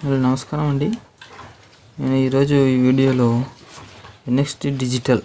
hello నమస్కారం అండి నేను ఈరోజు ఈ వీడియోలో ఎన్ఎక్స్టీ డిజిటల్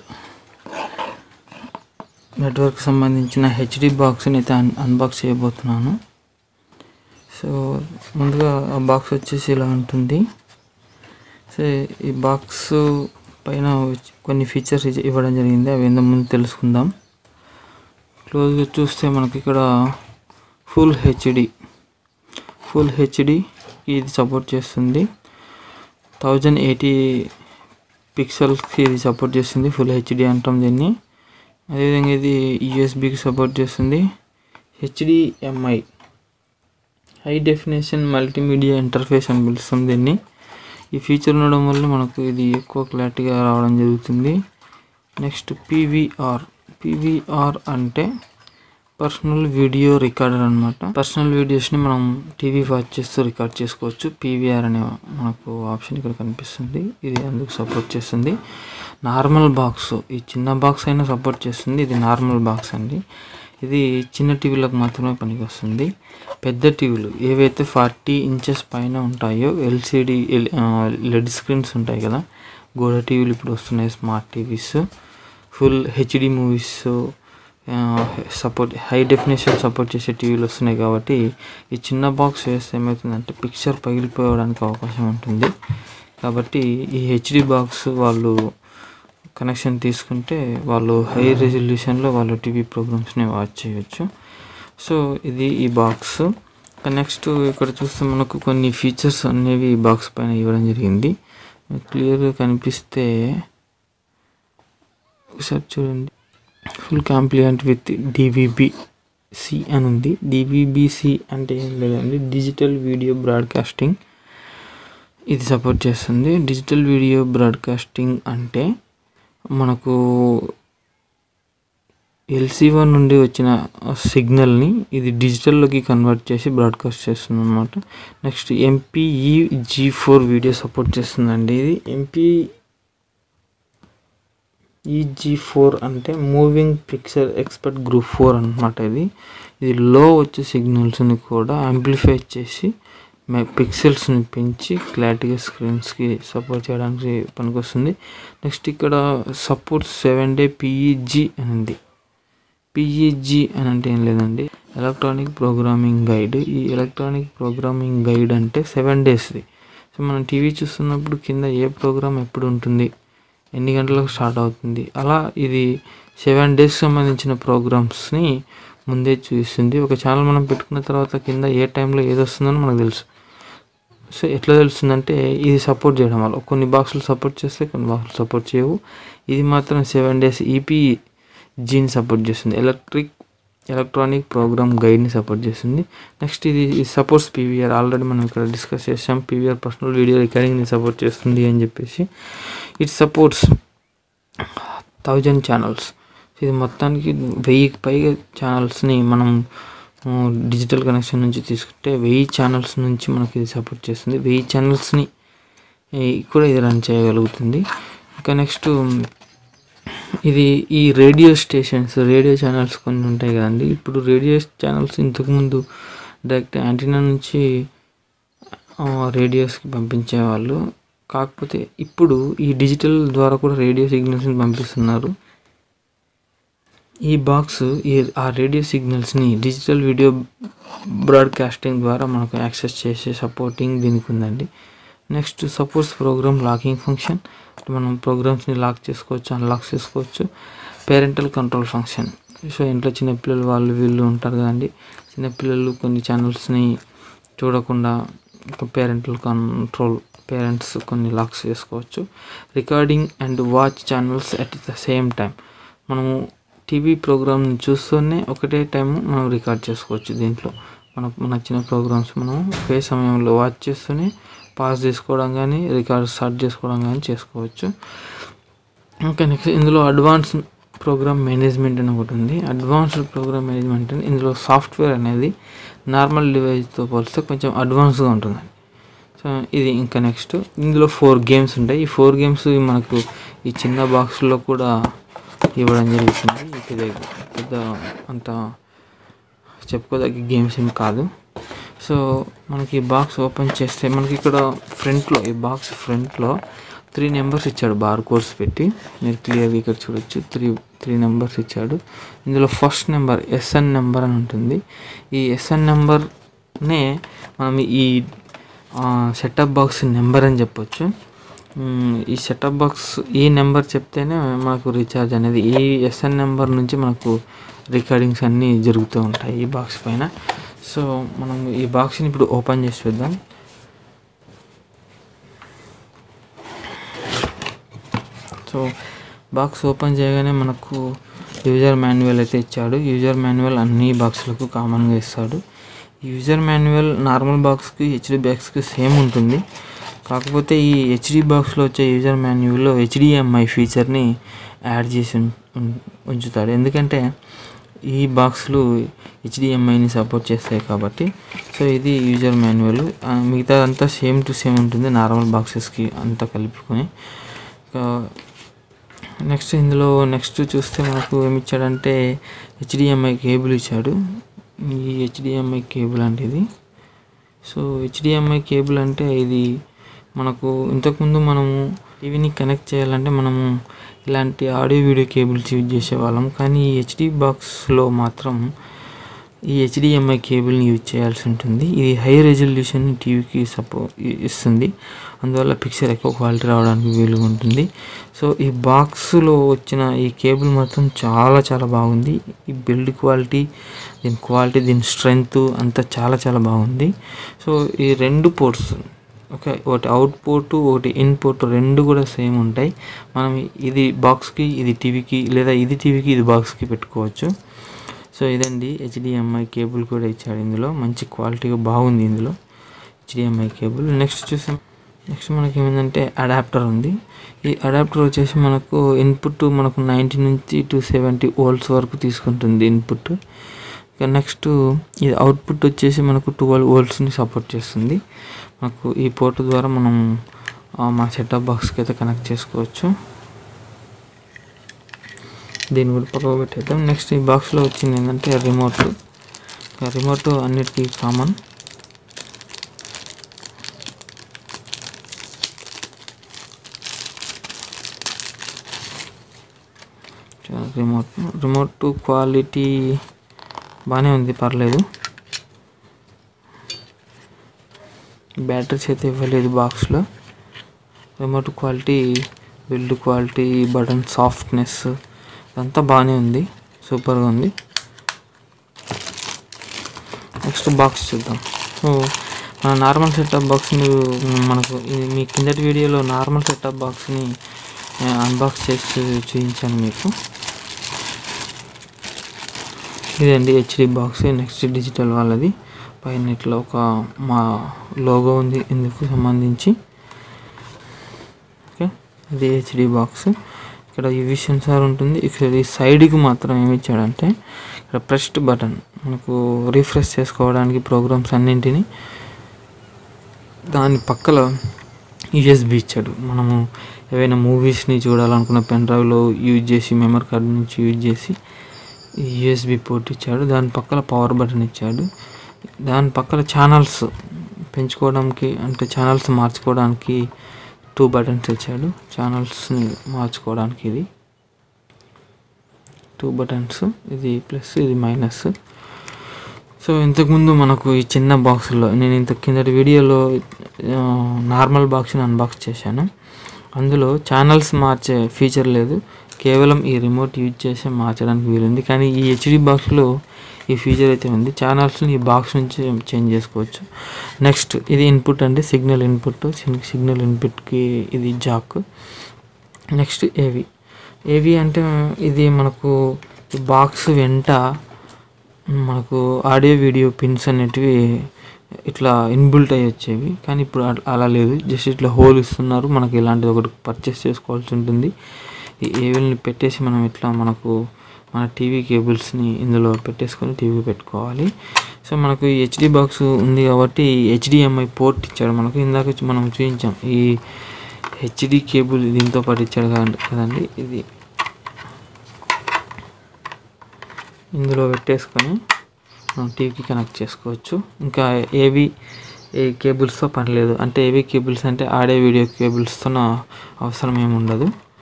నెట్వర్క్ సంబంధించిన హెచ్డి బాక్స్ని అయితే అన్ అన్బాక్స్ చేయబోతున్నాను సో ముందుగా ఆ బాక్స్ వచ్చేసి ఇలా ఉంటుంది సో ఈ బాక్స్ పైన వచ్చి కొన్ని ఫీచర్స్ ఇచ్చి- ఇవ్వడం జరిగింది అవి ఏందో ముందు తెలుసుకుందాం క్లోజ్గా చూస్తే మనకి ఇక్కడ ఫుల్ హెచ్డి ఫుల్ హెచ్డి ఇది సపోర్ట్ చేస్తుంది థౌజండ్ ఎయిటీ పిక్సెల్స్కి ఇది సపోర్ట్ చేస్తుంది ఫుల్ హెచ్డి అంటాం దీన్ని అదేవిధంగా ఇది యూఎస్బికి సపోర్ట్ చేస్తుంది HDMI high definition multimedia interface అని పిలుస్తాం దీన్ని ఈ ఫీచర్ ఉండడం వల్ల మనకు ఇది ఎక్కువ క్లారిటీగా రావడం జరుగుతుంది నెక్స్ట్ పీవీఆర్ పీవీఆర్ అంటే పర్సనల్ వీడియో రికార్డర్ అనమాట పర్సనల్ వీడియోస్ని మనం టీవీ వాచ్ చేస్తూ రికార్డ్ చేసుకోవచ్చు పీవీఆర్ అనే మనకు ఆప్షన్ ఇక్కడ కనిపిస్తుంది ఇది అందుకు సపోర్ట్ చేస్తుంది నార్మల్ బాక్స్ ఈ చిన్న బాక్స్ అయినా సపోర్ట్ చేస్తుంది ఇది నార్మల్ బాక్స్ అండి ఇది చిన్న టీవీలకు మాత్రమే పనికి వస్తుంది పెద్ద టీవీలు ఏవైతే ఫార్టీ ఇంచెస్ పైన ఉంటాయో ఎల్సిడి లెడ్ స్క్రీన్స్ ఉంటాయి కదా గోడ టీవీలు ఇప్పుడు వస్తున్నాయి smart TVs full HD movies support high definition support చేసే టీవీలు వస్తున్నాయి కాబట్టి ఈ చిన్న బాక్స్ వేస్తే ఏమవుతుందంటే పిక్చర్ పగిలిపోవడానికి అవకాశం ఉంటుంది కాబట్టి ఈ హెచ్డి బాక్స్ వాళ్ళు కనెక్షన్ తీసుకుంటే వాళ్ళు హై రెజల్యూషన్లో వాళ్ళు టీవీ ప్రోగ్రామ్స్ని వాచ్ చేయొచ్చు సో ఇది ఈ బాక్స్ నెక్స్ట్ ఇక్కడ చూస్తే మనకు కొన్ని ఫీచర్స్ అనేవి ఈ బాక్స్ పైన ఇవ్వడం జరిగింది క్లియర్గా కనిపిస్తే ఒకసారి చూడండి full compliant with DVB C అని ఉంది డివిబిసి అంటే ఏం లేదండి డిజిటల్ వీడియో బ్రాడ్కాస్టింగ్ ఇది సపోర్ట్ చేస్తుంది డిజిటల్ వీడియో బ్రాడ్కాస్టింగ్ అంటే మనకు ఎల్సీవన్ నుండి వచ్చిన సిగ్నల్ని ఇది డిజిటల్లోకి కన్వర్ట్ చేసి బ్రాడ్కాస్ట్ చేస్తుంది అనమాట next MPEG four video support చేస్తుందండి ఇది ఎంపీ ఈజీ ఫోర్ అంటే moving picture expert group four అనమాట ఇది ఇది లో వచ్చే సిగ్నల్స్ని కూడా యాంప్లిఫై చేసి పిక్సెల్స్ని పెంచి క్లారిటీగా స్క్రీన్స్కి సపోర్ట్ చేయడానికి పనికొస్తుంది నెక్స్ట్ ఇక్కడ సపోర్ట్ సెవెన్ డే పిఈజీ అని ఉంది పిఈజీ అని అంటే ఏం లేదండి ఎలక్ట్రానిక్ ప్రోగ్రామింగ్ గైడ్ ఈ ఎలక్ట్రానిక్ ప్రోగ్రామింగ్ గైడ్ అంటే సెవెన్ డేస్ది సో మనం టీవీ చూస్తున్నప్పుడు కింద ఏ ప్రోగ్రామ్ ఎప్పుడు ఉంటుంది ఎన్ని గంటలకు స్టార్ట్ అవుతుంది అలా ఇది సెవెన్ డేస్ సంబంధించిన ప్రోగ్రామ్స్ని ముందే చూపిస్తుంది ఒక ఛానల్ మనం పెట్టుకున్న తర్వాత కింద ఏ టైంలో ఏది వస్తుందని మనకు తెలుసు సో ఎట్లా తెలుస్తుందంటే ఇది సపోర్ట్ చేయడం వల్ల కొన్ని బాక్సులు సపోర్ట్ చేస్తే కొన్ని బాక్సులు సపోర్ట్ చేయవు ఇది మాత్రం సెవెన్ డేస్ ఈపీ జీని సపోర్ట్ చేస్తుంది ఎలక్ట్రిక్ ఎలక్ట్రానిక్ ప్రోగ్రామ్ గైడ్ని సపోర్ట్ చేస్తుంది నెక్స్ట్ ఇది సపోర్ట్స్ పీవీఆర్ ఆల్రెడీ మనం ఇక్కడ డిస్కస్ చేసాం పీవీఆర్ పర్సనల్ వీడియో రికార్డింగ్ని సపోర్ట్ చేస్తుంది అని చెప్పేసి ఇట్ సపోర్ట్స్ థౌజండ్ ఛానల్స్ ఇది మొత్తానికి వెయ్యికి పైగా ఛానల్స్ని మనం డిజిటల్ కనెక్షన్ నుంచి తీసుకుంటే వెయ్యి ఛానల్స్ నుంచి మనకి ఇది సపోర్ట్ చేస్తుంది వెయ్యి ఛానల్స్ని కూడా ఇది రన్ చేయగలుగుతుంది ఇంకా నెక్స్ట్ ఇది ఈ రేడియో స్టేషన్స్ రేడియో ఛానల్స్ కొన్ని ఉంటాయి కదండి ఇప్పుడు రేడియో ఛానల్స్ ఇంతకుముందు డైరెక్ట్ యాంటీనా నుంచి రేడియోస్కి పంపించేవాళ్ళు కాకపోతే ఇప్పుడు ఈ డిజిటల్ ద్వారా కూడా రేడియో సిగ్నల్స్ని పంపిస్తున్నారు ఈ బాక్స్ ఈ ఆ రేడియో సిగ్నల్స్ని డిజిటల్ వీడియో బ్రాడ్కాస్టింగ్ ద్వారా మనకు యాక్సెస్ చేసే సపోర్టింగ్ దీనికి ఉందండి next supports program locking function మనం ప్రోగ్రామ్స్ని లాక్ చేసుకోవచ్చు అన్లాక్ చేసుకోవచ్చు పేరెంటల్ కంట్రోల్ ఫంక్షన్ సో ఇంట్లో చిన్నపిల్లలు వాళ్ళు వీళ్ళు ఉంటారు కదండి చిన్నపిల్లలు కొన్ని ఛానల్స్ని చూడకుండా పేరెంటల్ కంట్రోల్ పేరెంట్స్ కొన్ని లాక్స్ చేసుకోవచ్చు recording and watch channels at the same time మనము టీవీ ప్రోగ్రామ్ని చూస్తూనే ఒకటే టైం మనం రికార్డ్ చేసుకోవచ్చు దీంట్లో మనకు నచ్చిన ప్రోగ్రామ్స్ మనం ఒకే సమయంలో వాచ్ చేస్తూనే పాస్ చేసుకోవడం కానీ రికార్డ్ స్టార్ట్ చేసుకోవడం కానీ చేసుకోవచ్చు ఇంకా నెక్స్ట్ ఇందులో అడ్వాన్స్ ప్రోగ్రామ్ మేనేజ్మెంట్ అని ఒకటి ఉంది అడ్వాన్స్డ్ ప్రోగ్రామ్ మేనేజ్మెంట్ అని ఇందులో సాఫ్ట్వేర్ అనేది నార్మల్ డివైస్తో పోలిస్తే కొంచెం అడ్వాన్స్గా ఉంటుందండి సో ఇది ఇంకా నెక్స్ట్ ఇందులో ఫోర్ గేమ్స్ ఉంటాయి ఈ ఫోర్ గేమ్స్ మనకు ఈ చిన్న బాక్స్లో కూడా ఇవ్వడం జరుగుతుంది ఇది పెద్ద అంత చెప్పుకోదగ్గ గేమ్స్ ఏం కాదు సో మనకి ఈ బాక్స్ ఓపెన్ చేస్తే మనకి ఇక్కడ ఫ్రంట్లో ఈ బాక్స్ ఫ్రంట్లో త్రీ నెంబర్స్ ఇచ్చాడు బార్ కోడ్స్ పెట్టి మీరు క్లియర్గా ఇక్కడ చూడొచ్చు త్రీ త్రీ నెంబర్స్ ఇచ్చాడు ఇందులో ఫస్ట్ నెంబర్ ఎస్ఎన్ నెంబర్ అని ఉంటుంది ఈ ఎస్ఎన్ నెంబర్నే మనం ఈ సెటప్ బాక్స్ నెంబర్ అని చెప్పొచ్చు మ్మ్, ఈ సెటప్ బాక్స్ ఈ నెంబర్ చెప్తేనే మనకు రీఛార్జ్ అనేది ఈ ఎస్ఎన్ నెంబర్ నుంచి మనకు రికార్డింగ్స్ అన్నీ జరుగుతూ ఉంటాయి ఈ బాక్స్ పైన సో మనం ఈ బాక్స్ని ఇప్పుడు ఓపెన్ చేసి చూద్దాం సో బాక్స్ ఓపెన్ చేయగానే మనకు యూజర్ మాన్యువల్ అయితే ఇచ్చాడు యూజర్ మాన్యువల్ అన్ని బాక్స్లకు కామన్గా ఇస్తాడు యూజర్ మాన్యువల్ నార్మల్ బాక్స్కి హెచ్డి బాక్స్కి సేమ్ ఉంటుంది కాకపోతే ఈ హెచ్డి బాక్స్లో వచ్చే యూజర్ మాన్యువల్లో హెచ్డిఎంఐ ఫీచర్ని యాడ్ చేసి ఉం- ఉం- ఉంచుతాడు ఎందుకంటే ఈ బాక్స్లు హెచ్డిఎంఐని సపోర్ట్ చేస్తాయి కాబట్టి సో ఇది యూజర్ మాన్యువల్ మిగతా అంతా సేమ్ టు సేమ్ ఉంటుంది నార్మల్ బాక్సెస్కి అంతా కలుపుకొని ఇంకా నెక్స్ట్ ఇందులో నెక్స్ట్ చూస్తే మనకు ఏమి ఇచ్చాడంటే హెచ్డిఎంఐ కేబుల్ ఇచ్చాడు ఈ హెచ్డిఎంఐ కేబుల్ అంటే ఇది సో హెచ్డిఎంఐ కేబుల్ అంటే ఇది మనకు ఇంతకుముందు మనము టీవీని కనెక్ట్ చేయాలంటే మనము ఇలాంటి ఆడియో వీడియో కేబుల్స్ యూజ్ చేసేవాళ్ళం కానీ ఈ హెచ్డి బాక్స్లో మాత్రం ఈ హెచ్డిఎంఐ కేబుల్ని యూజ్ చేయాల్సి ఉంటుంది ఇది హై రెజల్యూషన్ టీవీకి సపో ఇస్తుంది అందువల్ల పిక్చర్ ఎక్కువ క్వాలిటీ రావడానికి వీలుగా ఉంటుంది సో ఈ బాక్స్లో వచ్చిన ఈ కేబుల్ మాత్రం చాలా చాలా బాగుంది ఈ బిల్డ్ క్వాలిటీ దీని క్వాలిటీ దీని స్ట్రెంగ్త్ అంతా చాలా చాలా బాగుంది సో ఈ రెండు పోర్ట్స్ ఓకే ఒకటి అవుట్ పోర్ట్ ఒకటి ఇన్ పోర్ట్ రెండు కూడా సేమ్ ఉంటాయి మనం ఇది బాక్స్కి ఇది టీవీకి లేదా ఇది టీవీకి ఇది బాక్స్కి పెట్టుకోవచ్చు సో ఇదండి హెచ్డిఎంఐ కేబుల్ కూడా ఇచ్చాడు ఇందులో మంచి క్వాలిటీగా బాగుంది ఇందులో హెచ్డిఎంఐ కేబుల్ నెక్స్ట్ చూసాం నెక్స్ట్ మనకి ఏమైందంటే అడాప్టర్ ఉంది ఈ అడాప్టర్ వచ్చేసి మనకు ఇన్పుట్ మనకు నైంటీ నుంచి టు సెవెంటీ వోల్ట్స్ వరకు తీసుకుంటుంది ఇన్పుట్ ఇక నెక్స్ట్ ఇది అవుట్పుట్ వచ్చేసి మనకు ట్వెల్వ్ వోల్ట్స్ని సపోర్ట్ చేస్తుంది మనకు ఈ పోర్ట్ ద్వారా మనం ఆ, మా సెటప్ బాక్స్కి అయితే కనెక్ట్ చేసుకోవచ్చు దీన్ని కూడా పక్కకు పెట్టేద్దాం నెక్స్ట్ ఈ బాక్స్లో వచ్చింది ఏంటంటే రిమోట్ రిమోట్ అన్నిటికీ కామన్ రిమోట్ రిమోట్ క్వాలిటీ బాగానే ఉంది పర్లేదు బ్యాటరీస్ అయితే ఇవ్వలేదు బాక్స్లో remote quality build quality button softness అంతా బాగానే ఉంది సూపర్గా ఉంది నెక్స్ట్ బాక్స్ చూద్దాం సో మన నార్మల్ సెటప్ బాక్స్ మీరు మనకు ఇది మీ కిందటి వీడియోలో నార్మల్ సెటప్ బాక్స్ని అన్బాక్స్ చేసి చూపించాను మీకు ఇదండి హెచ్డి బాక్స్ నెక్స్ట్ డిజిటల్ వాళ్ళది పైన ఇట్లా ఒక మా లోగో ఉంది ఇందుకు సంబంధించి ఓకే ఇది హెచ్డి బాక్స్ ఇక్కడ యూవి సెన్సార్ ఉంటుంది ఇక్కడ ఈ సైడ్కి మాత్రం ఏమి ఇచ్చాడంటే ఇక్కడ ప్రెస్డ్ బటన్ మనకు రీఫ్రెష్ చేసుకోవడానికి ప్రోగ్రామ్స్ అన్నింటినీ దాని పక్కల యూఎస్బి ఇచ్చాడు మనము ఏవైనా మూవీస్ని చూడాలనుకున్న పెన్ డ్రైవ్లో యూజ్ చేసి మెమరీ కార్డ్ నుంచి యూజ్ చేసి యూఎస్బి పోర్ట్ ఇచ్చాడు దాని పక్కన పవర్ బటన్ ఇచ్చాడు దాని పక్కన ఛానల్స్ పెంచుకోవడానికి అంటే ఛానల్స్ మార్చుకోవడానికి టూ బటన్స్ ఇచ్చాడు ఛానల్స్ని మార్చుకోవడానికి ఇది టూ బటన్స్ ఇది ప్లస్ ఇది మైనస్ సో ఇంతకుముందు మనకు ఈ చిన్న బాక్స్లో నేను ఇంత కిందటి వీడియోలో ఆ, నార్మల్ బాక్స్ని అన్బాక్స్ చేశాను అందులో ఛానల్స్ మార్చే ఫీచర్ లేదు కేవలం ఈ రిమోట్ యూజ్ చేసి మార్చడానికి వీలుంది కానీ ఈ హెచ్డి బాక్స్లో ఈ ఫీచర్ అయితే ఉంది ఛానల్స్ని ఈ బాక్స్ నుంచి చేంజ్ చేసుకోవచ్చు నెక్స్ట్ ఇది ఇన్పుట్ అంటే సిగ్నల్ ఇన్పుట్ సిగ్నల్ ఇన్పుట్కి ఇది జాక్ నెక్స్ట్ ఏవి ఏవి అంటే ఇది మనకు ఈ బాక్స్ వెంట మనకు ఆడియో వీడియో పిన్స్ అనేటివి ఇట్లా ఇన్బిల్ట్ అయ్యి వచ్చేవి కానీ ఇప్పుడు అట్లా- అలా లేదు జస్ట్ ఇట్లా హోల్ ఇస్తున్నారు మనకి ఇలాంటిది ఒకటి పర్చేస్ చేసుకోవాల్సి ఉంటుంది ఈ ఏవిల్ని పెట్టేసి మనం ఇట్లా మనకు మన టీవీ కేబుల్స్ని ఇందులో పెట్టేసుకొని టీవీ పెట్టుకోవాలి సో మనకు ఈ హెచ్డి బాక్స్ ఉంది కాబట్టి హెచ్డిఎంఐ పోర్ట్ ఇచ్చాడు మనకు ఇందాక వచ్చి మనం చూపించాం ఈ హెచ్డి కేబుల్ దీంతో పాటు ఇచ్చాడు కదండి కదండి ఇది ఇందులో పెట్టేసుకొని మనం టీవీకి కనెక్ట్ చేసుకోవచ్చు ఇంకా ఏవి ఏ కేబుల్స్తో పని లేదు అంటే ఏవి కేబుల్స్ అంటే ఆడే వీడియో కేబుల్స్తో అవసరం ఏమి ఉండదు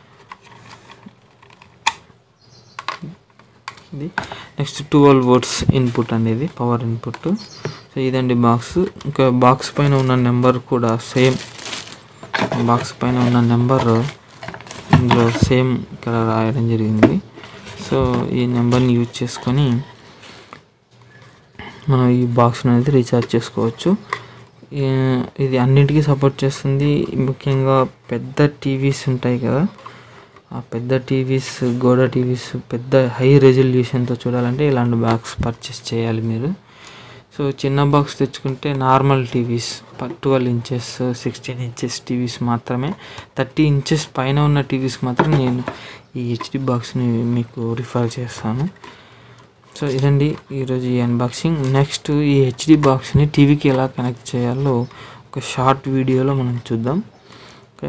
ఇది నెక్స్ట్ ట్వెల్వ్ వోల్ట్స్ ఇన్పుట్ అనేది పవర్ ఇన్పుట్ సో ఇదండి బాక్స్ ఇంకా బాక్స్ పైన ఉన్న నెంబర్ కూడా సేమ్ బాక్స్ పైన ఉన్న నెంబర్ ఇందులో సేమ్ ఇక్కడ రాయడం జరిగింది సో ఈ నెంబర్ని యూజ్ చేసుకొని మనం ఈ బాక్స్ అనేది రీఛార్జ్ చేసుకోవచ్చు ఈ- ఇది అన్నింటికీ సపోర్ట్ చేస్తుంది ముఖ్యంగా పెద్ద టీవీస్ ఉంటాయి కదా ఆ పెద్ద టీవీస్ గోడ టీవీస్ పెద్ద హై రెజల్యూషన్తో చూడాలంటే ఇలాంటి బాక్స్ పర్చేస్ చేయాలి మీరు సో చిన్న బాక్స్ తెచ్చుకుంటే normal TVs twelve inches sixteen inches TVs మాత్రమే థర్టీ ఇంచెస్ పైన ఉన్న టీవీస్కి మాత్రం నేను ఈ హెచ్డి బాక్స్ని మీకు రిఫర్ చేస్తాను సో ఇదండి ఈరోజు ఈ అన్బాక్సింగ్ నెక్స్ట్ ఈ హెచ్డి బాక్స్ని టీవీకి ఎలా కనెక్ట్ చేయాలో ఒక షార్ట్ వీడియోలో మనం చూద్దాం okay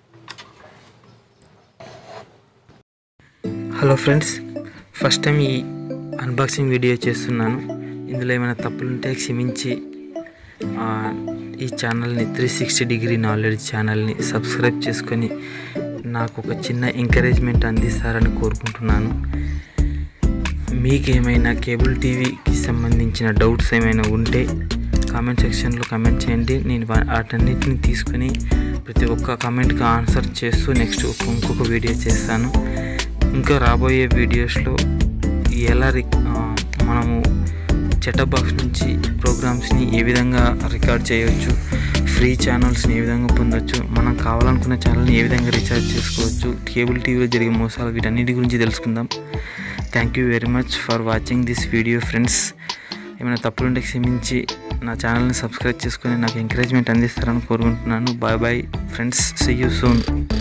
hello friends first time ఈ అన్బాక్సింగ్ వీడియో చేస్తున్నాను ఇందులో ఏమైనా తప్పులుంటే క్షమించి ఆ, ఈ ఛానల్ని త్రీ సిక్స్టీ డిగ్రీ నాలెడ్జ్ ఛానల్ని సబ్స్క్రైబ్ చేసుకొని నాకు ఒక చిన్న ఎంకరేజ్మెంట్ అందిస్తారని కోరుకుంటున్నాను మీకు ఏమైనా కేబుల్ టీవీకి సంబంధించిన డౌట్స్ ఏమైనా ఉంటే కామెంట్ సెక్షన్లో కామెంట్ చేయండి నేను వా- వాటన్నిటిని తీసుకుని ప్రతి ఒక్క కామెంట్కి ఆన్సర్ చేస్తూ నెక్స్ట్ ఇంకొక వీడియో చేస్తాను ఇంకా రాబోయే వీడియోస్లో ఎలా రి ఆ, మనము చెటప్ బాక్స్ నుంచి ప్రోగ్రామ్స్ని ఏ విధంగా రికార్డ్ చేయవచ్చు ఫ్రీ ఛానల్స్ని ఏ విధంగా పొందొచ్చు మనం కావాలనుకున్న ఛానల్ని ఏ విధంగా రీఛార్జ్ చేసుకోవచ్చు కేబుల్ టీవీలో జరిగే మోసాలు వీటన్నిటి గురించి తెలుసుకుందాం thank you very much for watching this video friends ఏమైనా తప్పులుంటే క్షమించి నా ఛానల్ని సబ్స్క్రైబ్ చేసుకొని నాకు ఎంకరేజ్మెంట్ అందిస్తారని కోరుకుంటున్నాను bye bye friends see you soon